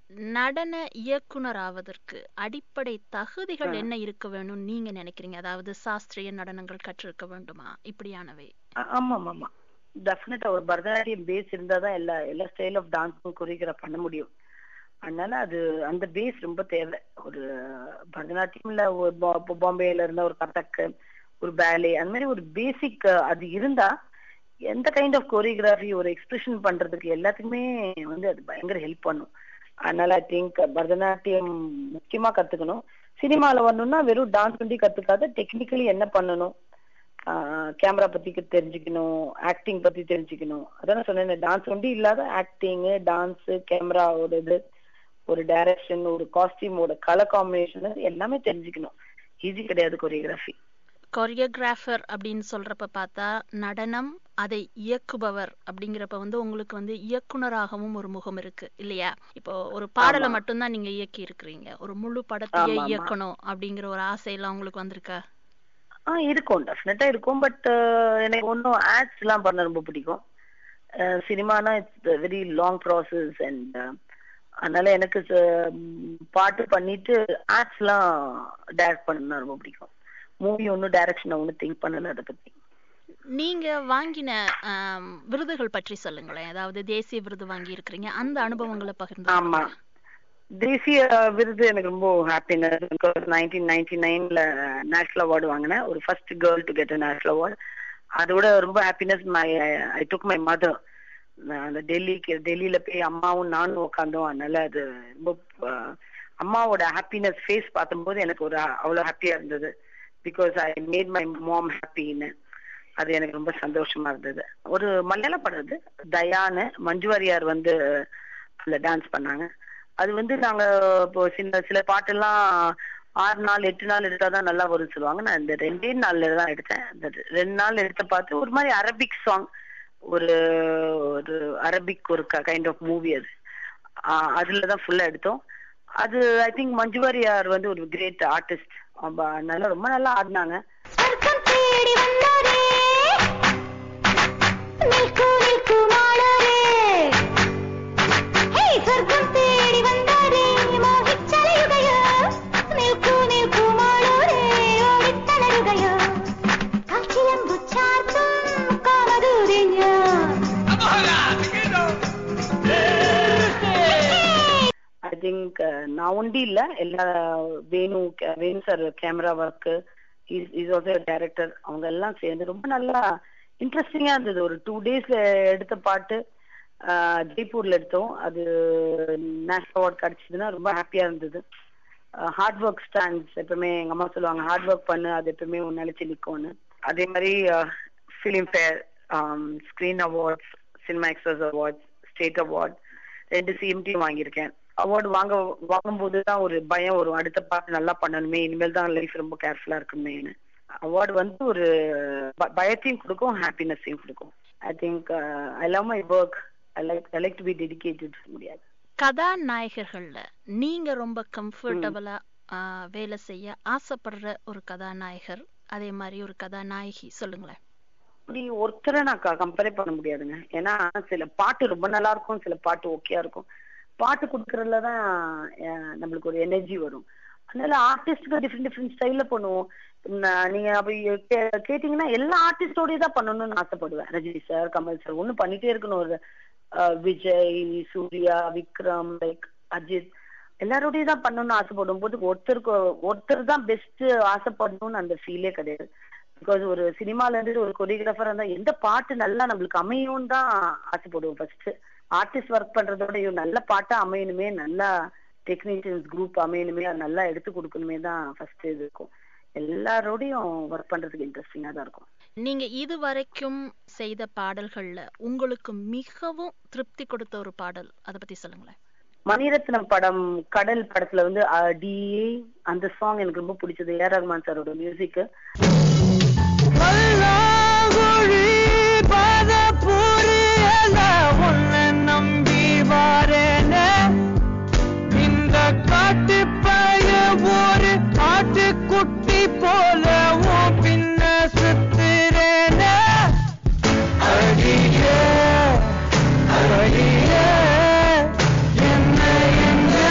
நடன இயக்குனர் ஆவதற்கு அடிப்படை தகுதிகள் ஆ. என்ன இருக்க வேணும் நீங்க நினைக்கிறீங்க அதாவது சாஸ்திரிய நடனங்கள் கற்றிருக்க வேண்டுமா இப்படியானவை ஆ- ஆமா ஆமா ஆமா டெஃபினட்டா ஒரு பரதநாட்டியம் பேஸ் இருந்தாதான் எல்லா எல்லா ஸ்டைல் ஆஃப் டான்ஸும் கொரியோகிராஃப் பண்ண முடியும் அதனால அது அந்த பேஸ் ரொம்ப தேவை ஒரு பரதநாட்டியம்ல ஒரு பா- பா- பாம்பேல இருந்த ஒரு கதக்கு ஒரு பேலே அந்த மாதிரி ஒரு பேசிக் அது இருந்தா எந்த கைண்ட் ஆஃப் கொரியோகிராஃபி ஒரு எக்ஸ்பிரஷன் பண்றதுக்கு எல்லாத்துக்குமே வந்து அது பயங்கர ஹெல்ப் பண்ணும் அதனால ஐ திங்க் பரதநாட்டியம் முக்கியமா கத்துக்கணும் சினிமால வரணும்னா வெறும் டான்ஸ் ஒண்டி கத்துக்காத டெக்னிக்கலி என்ன பண்ணணும் கேமரா பத்தி தெரிஞ்சுக்கணும் ஆக்டிங் பத்தி தெரிஞ்சுக்கணும் அதான் நான் சொன்னேன் டான்ஸ் ஒண்டி இல்லாத ஆக்டிங் டான்ஸ் கேமராவோட இது ஒரு டைரக்ஷன் ஒரு காஸ்டியூமோட கலர் காம்பினேஷன் எல்லாமே தெரிஞ்சுக்கணும் ஈஸி கிடையாது கொரியோகிராஃபி கொரியோகிராஃபர் அப்படின்னு சொல்றப்ப பார்த்தா நடனம் அதை இயக்குபவர் அப்படிங்கிறப்ப வந்து உங்களுக்கு வந்து இயக்குனராகவும் ஒரு முகம் இருக்கு இல்லையா இப்போ ஒரு பாடலை ஆமா. மட்டும்தான் நீங்க இயக்கி இருக்கிறீங்க ஒரு முழு படத்தையே ஆமா, ஆமா. இயக்கணும் அப்படிங்கிற ஒரு ஆசையெல்லாம் உங்களுக்கு வந்திருக்கா ஆ இருக்கும் டெஃபினட்டா இருக்கும் பட் எனக்கு ஒன்றும் ஆட்ஸ் எல்லாம் பண்ண ரொம்ப பிடிக்கும் சினிமானா it's very long process and அதனால எனக்கு ச- ம், பாட்டு பண்ணிட்டு ஆட்ஸ் எல்லாம் டைரக்ட் பண்ண ரொம்ப பிடிக்கும் மூவி ஒன்றும் டைரக்ஷன் ஒன்றும் திங்க் பண்ணல அதை பத்தி நீங்க வாங்கின ஆம், விருதுகள் பற்றி சொல்லுங்களேன் அதாவது தேசிய விருது வாங்கி இருக்கிறீங்க அந்த அனுபவங்களை பகிர்ந்து ஆமா தேசிய விருது எனக்கு ரொம்ப ஹாப்பினஸ் பிகாஸ் நைன்டீன் நைன்டி நைன்ல நேஷனல் அவார்டு வாங்கினேன் ஒரு first girl to get national award அதோட ரொம்ப happiness my I took my mother அந்த டெல்லிக்கு டெல்லியில போய் அம்மாவும் நானும் உட்காந்தோம் அதனால அது ரொம்ப அஹ், அம்மாவோட ஹாப்பினஸ் ஃபேஸ் பார்க்கும்போது எனக்கு ஒரு அவ்வளோ ஹாப்பியா இருந்தது because I made my mom ஹாப்பின்னு அது எனக்கு ரொம்ப சந்தோஷமா இருந்தது ஒரு மலையாள படம் அது தயான்னு மஞ்சு வாரியார் வந்து அதுல டான்ஸ் பண்ணாங்க அது வந்து நாங்க இப்போ சின்ன சில பாட்டெல்லாம் ஆறு நாள் எட்டு நாள் எடுத்தாதான் நல்லா வரும்னு சொல்லுவாங்க நான் இந்த ரெண்டே நாள்ல தான் எடுத்தேன் இந்த ரெண்டு நாள் எடுத்த பார்த்து ஒரு மாதிரி அரபிக் சாங் ஒரு ஒரு அரபிக் ஒரு கைண்ட் ஆஃப் மூவி அது ஆஹ் அதுல தான் ஃபுல்லா எடுத்தோம் அது ஐ திங்க் மஞ்சு வாரியார் வந்து ஒரு கிரேட் ஆர்டிஸ்ட் அதனால ரொம்ப நல்லா ஆடினாங்க சொர்க்கம் தேடி வந்தாரே நில்கு நில்கு மாளரே ஹே சொர்க்கம் தேடி வந்தாரே மோகிச்சலையுடைய நில்கு நில்கு மாளரே ஓடித்தளருடைய காட்சியம்பு சார்த்தும் காமதூரிஞ ஐ திங்க் நான் ஒண்டி இல்ல எல்லா வேணு கே- Venu sir camera work is also director அவங்க எல்லாம் சேர்ந்து ரொம்ப நல்லா இன்ட்ரெஸ்டிங்கா இருந்தது ஒரு டூ டேஸ்ல எடுத்த பாட்டு ஆஹ், ஜெய்ப்பூர்ல எடுத்தோம் அது நேஷனல் அவார்ட் கிடைச்சதுன்னா ரொம்ப ஹாப்பியா இருந்தது ஹார்ட் ஒர்க் ஸ்டாண்ட்ஸ் எப்பவுமே எங்க அம்மா சொல்லுவாங்க ஹார்ட் ஒர்க் பண்ணு அது எப்பவுமே ஒரு நிலைச்சு நிக்கும்னு அதே மாதிரி Filmfare screen awards cinema express awards state award ரெண்டு சிஎம்டி வாங்கியிருக்கேன் அவார்டு வாங்க வாங்கும்போது தான் ஒரு பயம் வரும் அடுத்த பாட்டு நல்லா பண்ணணுமே இனிமேல் தான் லைஃப் ரொம்ப கேர்ஃபுல்லா இருக்குமேன்னு அவார்டு வந்து ஒரு ப- பயத்தையும் கொடுக்கும் ஹாப்பினஸையும் கொடுக்கும் I think I love my work I like I like to be dedicated முடியாது கதாநாயகர்கள்ல நீங்க ரொம்ப கம்ஃபர்டபுளா வேலை செய்ய ஆசைப்படுற ஒரு கதாநாயகர் அதே மாதிரி ஒரு கதாநாயகி சொல்லுங்களேன் அப்படி ஒருத்தரை நான் கம்பேர் பண்ண முடியாதுங்க ஏன்னா சில பாட்டு ரொம்ப நல்லா இருக்கும் சில பாட்டு ஓகேயா இருக்கும் பாட்டு கொடுக்கறதுல தான் அஹ், நம்மளுக்கு ஒரு எனர்ஜி வரும் அதனால ஆர்டிஸ்டுக்கு டிஃப்ரெண்ட் டிஃப்ரெண்ட் ஸ்டைல்ல பண்ணுவோம் நான் நீங்க அப்படி கே- கேட்டீங்கன்னா எல்லா ஆர்டிஸ்டோடய தான் பண்ணணும்னு ஆசைப்படுவேன் ரஜினி சார் கமல் சார் ஒண்ணு பண்ணிட்டே இருக்கணும் ஒரு அஹ், விஜய் சூர்யா விக்ரம் லைக் அஜித் எல்லாரோடயும் தான் பண்ணணும்னு ஆசைப்படும் போது ஒருத்தருக்கு ஒருத்தர் தான் பெஸ்ட் ஆசைப்படணும்னு அந்த ஃபீலே கிடையாது பிகாஸ் ஒரு சினிமால இருந்து ஒரு கொரியோகிராஃபர் இருந்தா எந்த பாட்டு நல்லா நம்மளுக்கு அமையும் தான் ஆசைப்படுவோம் ஃபர்ஸ்ட் ஆர்டிஸ்ட் ஒர்க் பண்றதோட ஐயோ நல்ல பாட்டா அமையணுமே நல்லா டெக்னீஷியன்ஸ் குரூப் அமையணுமே அது நல்லா எடுத்து கொடுக்கணுமே தான் ஃபர்ஸ்ட் இது இருக்கும் எல்லாரோடையும் ஒர்க் பண்றதுக்கு இன்ட்ரெஸ்டிங்கா தான் இருக்கும் நீங்க இது வரைக்கும் செய்த பாடல்கள்ல உங்களுக்கு மிகவும் திருப்தி கொடுத்த ஒரு பாடல் அதை பத்தி சொல்லுங்களேன் மணிரத்னம் படம் கடல் படத்துல வந்து அடியே அந்த சாங் எனக்கு ரொம்ப பிடிச்சது ஏஆர் ரஹ்மான் சாரோட மியூசிக் பல்லாங்குழி பதப்புரி எல்லாம் உன்னை நம்பி வாரேனே. இந்த காட்டு பய ஒரு ஆட்டுக்குட்டி போல உன் பின்ன சுத்துறேனே. அடியே, அடியே, என்ன என்ன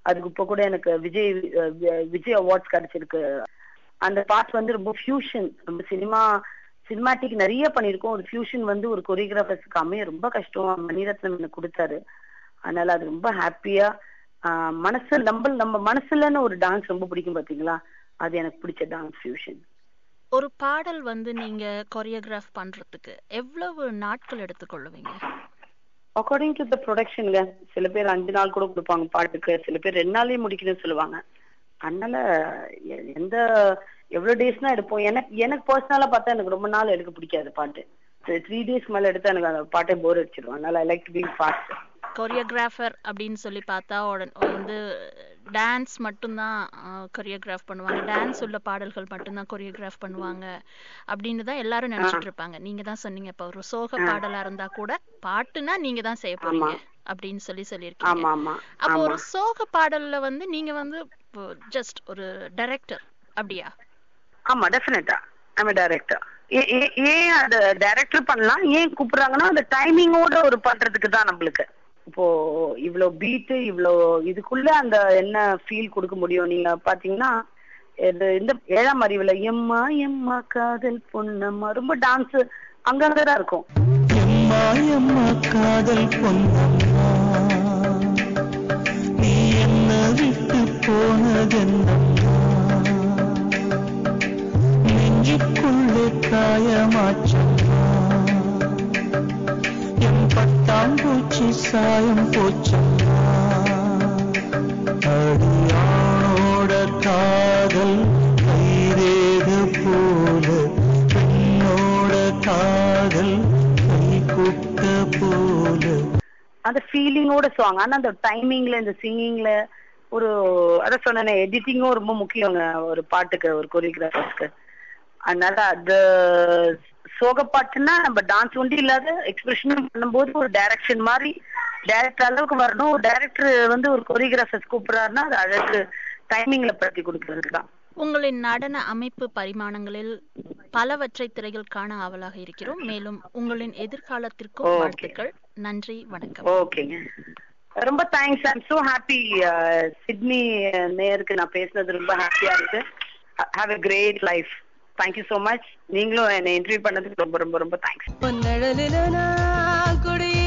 அதுக்கு இப்போ கூட எனக்கு விஜய் அஹ், வி- விஜய் அவார்ட்ஸ் கிடைச்சிருக்கு அந்த பாட்டு வந்து ரொம்ப ஃபியூஷன் ரொம்ப சினிமா சினிமாட்டிக் நிறைய பண்ணியிருக்கோம் ஒரு ஃபியூஷன் வந்து ஒரு கொரியோகிராஃபர்ஸ்க்கு அமைய ரொம்ப கஷ்டம் மணிரத்னம் எனக்கு கொடுத்தாரு அதனால அது ரொம்ப ஹாப்பியா மனசு நம்ம நம்ம மனசுலன்னு ஒரு டான்ஸ் ரொம்ப பிடிக்கும் பாத்தீங்களா அது எனக்கு பிடிச்ச டான்ஸ் ஃபியூஷன் ஒரு பாடல் வந்து நீங்க கொரியோகிராஃப் பண்றதுக்கு எவ்வளவு நாட்கள் எடுத்துக்கொள்ளுவீங்க அக்கார்டிங் டு த ப்ரொடக்ஷனுங்க சில பேர் அஞ்சு நாள் கூட கொடுப்பாங்க பாட்டுக்கு சில பேர் ரெண்டு நாள்லயே முடிக்கணும்னு சொல்லுவாங்க அதனால எ- எந்த எவ்வளவு டேஸ்னா எடுப்போம் எனக்கு எனக்கு பர்சனலா பார்த்தா எனக்கு ரொம்ப நாள் எடுக்க பிடிக்காது பாட்டு த்ரீ டேஸ் மேல எடுத்தா எனக்கு அந்த பாட்டே போர் அடிச்சிடும் அதனால I like to be fast choreographer அப்படின்னு சொல்லி பார்த்தா உடன் வந்து டான்ஸ் மட்டும்தான் கொரியோகிராஃப் பண்ணுவாங்க டான்ஸ் உள்ள பாடல்கள் மட்டும்தான் கொரியோகிராஃப் பண்ணுவாங்க அப்படின்னு தான் எல்லாரும் நினைச்சிட்டு இருப்பாங்க நீங்க தான் சொன்னீங்க இப்ப ஒரு சோக பாடலா இருந்தா கூட பாட்டுனா நீங்க தான் செய்ய போறீங்க அப்படின்னு சொல்லி சொல்லியிருக்கீங்க ஆமா ஆமா அப்போ ஆமா ஒரு சோக பாடல்ல வந்து நீங்க வந்து ஜஸ்ட் ஒரு டைரக்டர் அப்படியா ஆமா டெஃபினட்டா ஐம் டைரக்டர் ஏன் அந்த டைரக்டர் பண்ணலாம் ஏன் கூப்பிடுறாங்கன்னா அந்த டைமிங்கோட ஒரு பண்றதுக்கு தான் நம்மளுக்கு இப்போ இவ்ளோ பீட்டு இவ்ளோ இதுக்குள்ள அந்த என்ன ஃபீல் கொடுக்க முடியும் நீங்க பாத்தீங்கன்னா இது இந்த ஏழாம் அறிவுல எம்மா எம்மா காதல் பொண்ணம்மா ரொம்ப டான்ஸ் அங்கங்கதான் இருக்கும் எம்மா எம்மா காதல் பொன்னம்மா நீ என்ன விட்டு போனதென்னம்மா நெஞ்சுக்குள்ளே காயமாச்சம்மா என் பட்டாம்பூச்சி சாயம் போச்சம்மா அடியானோட காதல் கைரேது போல பெண்ணோட காதல் கை குட்ட போல அந்த ஃபீலிங்கோட சாங் ஆனா அந்த டைமிங்ல இந்த சிங்கிங்ல ஒரு அதான் சொன்னேன் எடிட்டிங்கும் ரொம்ப முக்கியங்க ஒரு பாட்டுக்கு ஒரு கொரியோகிராஃபர்ஸ்க்கு அதனால அது சோக பாட்டுன்னா நம்ம டான்ஸ் ஒண்டி இல்லாத எக்ஸ்பிரஷனும் பண்ணும்போது ஒரு டைரக்ஷன் மாதிரி டைரக்டர் அளவுக்கு வரணும் ஒரு டைரக்டர் வந்து ஒரு கொரியோகிராஃபர்ஸ் கூப்பிடுறாருன்னா அது அழகு டைமிங்ல படுத்தி கொடுக்கறதுக்கு தான் உங்களின் நடன அமைப்பு பரிமாணங்களில் பலவற்றை திரையில் காண ஆவலாக இருக்கிறோம் மேலும் உங்களின் எதிர்காலத்திற்கும் Okay. வாழ்த்துக்கள் நன்றி வணக்கம் ஓகேங்க ரொம்ப thanks I'm so happy Sydney நேருக்கு நான் பேசுனது ரொம்ப ஹாப்பியா இருக்கு have a great life thank you so much நீங்களும் என்னை இன்டர்வியூ பண்ணதுக்கு ரொம்ப ரொம்ப ரொம்ப தேங்க்ஸ் பொன்னழலில நான் குடியிருந்தேன்